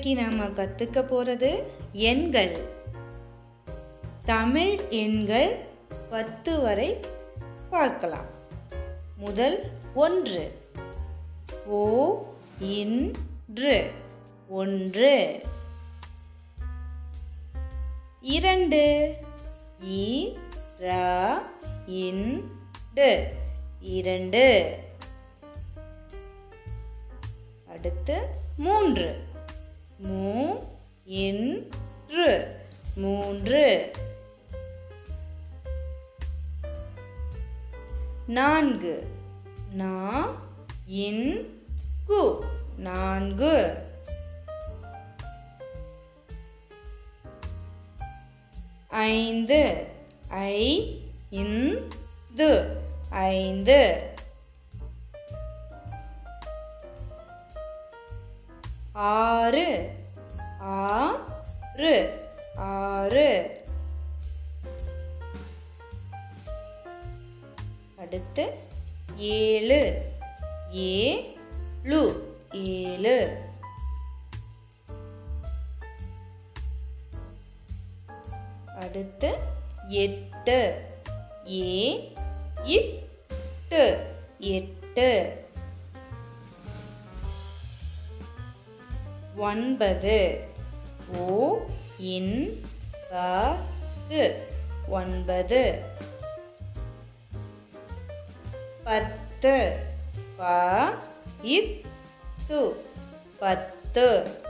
இன்னைக்கு நாம கத்துக்க போறது எண்கள் தமிழ் எண்கள் பத்து வரை பார்க்கலாம் முதல் ஒன்று ஓ இன்று ஒன்று இரண்டு இ ரா இண்டு இரண்டு அடுத்து மூன்று மூ இன்று மூன்று நான்கு நா இன் கு நான்கு ஐந்து ஐ இந்து ஐந்து ஆறு ஆறு ஆறு அடுத்து ஏழு ஏழு ஏழு அடுத்து எட்டு ஏ இட்டு எட்டு ஒன்பது ஓ இன் பது ஒன்பது பத்து ப இத்து பத்து